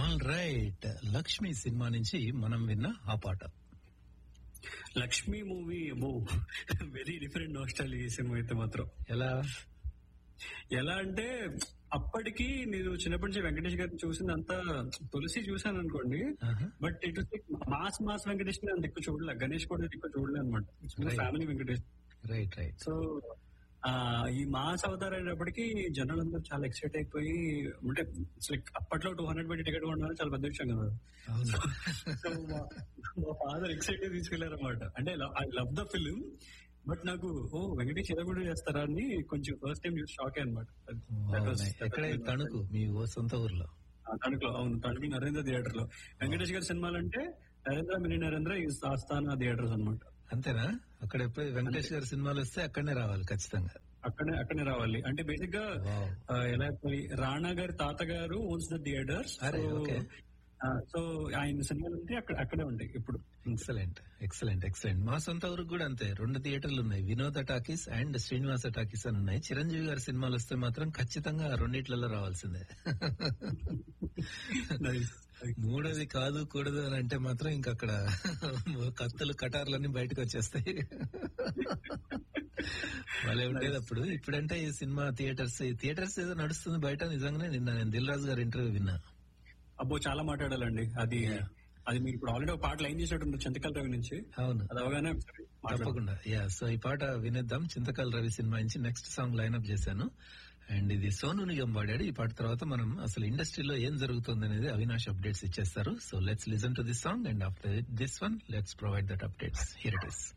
All right Lakshmi cinema నుంచి మనం విన్న ఆ పాట లక్ష్మి మూవీ అబ్బో వెరీ డిఫరెంట్ నోస్టల్ ఈ సినిమా అయితే మాత్రం ఎలా ఎలా అంటే అప్పటికి నేను చిన్నప్పటి నుంచి వెంకటేష్ గారిని చూసిందంతా తులసి చూసాను అనుకోండి ఆహా. But it mass mass Venkatesh ని అంత ఎక్కువ చూడలే గణేష్ కూడా ఎక్కువ చూడలే అనమాట Right. Family Venkatesh right right so ఆ ఈ మాస్ అవతార్ అయినప్పటికీ జనాలందరూ చాలా ఎక్సైట్ అయిపోయి అంటే లైక్ అప్పట్లో టూ హండ్రెడ్ పెట్టి టికెట్ కొనాలని చాలా పెద్ద విషయం కదా అవును సో మా- మా ఫాదర్ ఎక్సైట్ తీసుకెళ్లారు అనమాట అంటే I love the film but నాకు ఓ వెంకటేష్ ఇలా కూడా చేస్తారా అని కొంచెం ఫస్ట్ టైం చూసి షాక్ అనమాట ఎక్కడ తణుకు మీ ఓ సొంత ఊర్లో తణుకులో అవును తణుకు నరేంద్ర థియేటర్ లో వెంకటేష్ గారి సినిమాలు అంటే నరేంద్ర మినీ నరేంద్ర ఈ ఆస్థాన థియేటర్స్ అనమాట అంతేనా అక్కడ ఎప్పుడు వెంకటేష్ గారి సినిమాలు వస్తే అక్కడనే రావాలి ఖచ్చితంగా అక్కడే అక్కడే రావాలి అంటే బేసిక్ గా Wow. ఆ, ఎలా చెప్పాలి రాణా గారి తాతగారు ఓన్స్ ద థియేటర్స్ అరే, okay. సో ఆయన సినిమాలు ఉంటే అక్కడ అక్కడే ఉంటాయి ఇప్పుడు ఎక్సలెంట్ ఎక్సలెంట్ ఎక్సలెంట్ మా సొంత ఊరికి కూడా అంతే రెండు థియేటర్లు ఉన్నాయి వినోద టాకీస్ అండ్ శ్రీనివాస టాకీస్ అని ఉన్నాయి చిరంజీవి గారి సినిమాలు వస్తే మాత్రం ఖచ్చితంగా ఆ రెండిట్లలో రావాల్సిందే Nice. మూడోది కాదు కూడదు అని అంటే మాత్రం ఇంక అక్కడ కత్తులు కటార్లన్నీ బయటకు వచ్చేస్తాయి భలే ఉండేది అప్పుడు ఇప్పుడంటే ఈ సినిమా థియేటర్స్ ఈ థియేటర్స్ ఏదో నడుస్తుంది బయట నిజంగానే నిన్న నేను దిల్ రాజు గారి ఇంటర్వ్యూ విన్నా అబ్బో చాలా మాట్లాడాలండి అది అది మీరు ఇప్పుడు ఆల్రెడీ ఒక పాట లైన్ చేసినట్టు చింతకాల రవి నుంచి అవును అది అవగానే ఒకసారి మాట్లాడండి. తప్పకుండా యా సో ఈ పాట వినేద్దాం చింతకాల రవి సినిమా నుంచి నెక్స్ట్ సాంగ్ లైన్అప్ చేశాను అండ్ ఇది సోను నిగం పాడాడు ఈ పాట తర్వాత మనం అసలు ఇండస్ట్రీలో ఏం జరుగుతుంది అనేది అవినాష్ అప్డేట్స్ ఇచ్చేస్తారు so let's listen to this song and after this one let's provide that updates here it is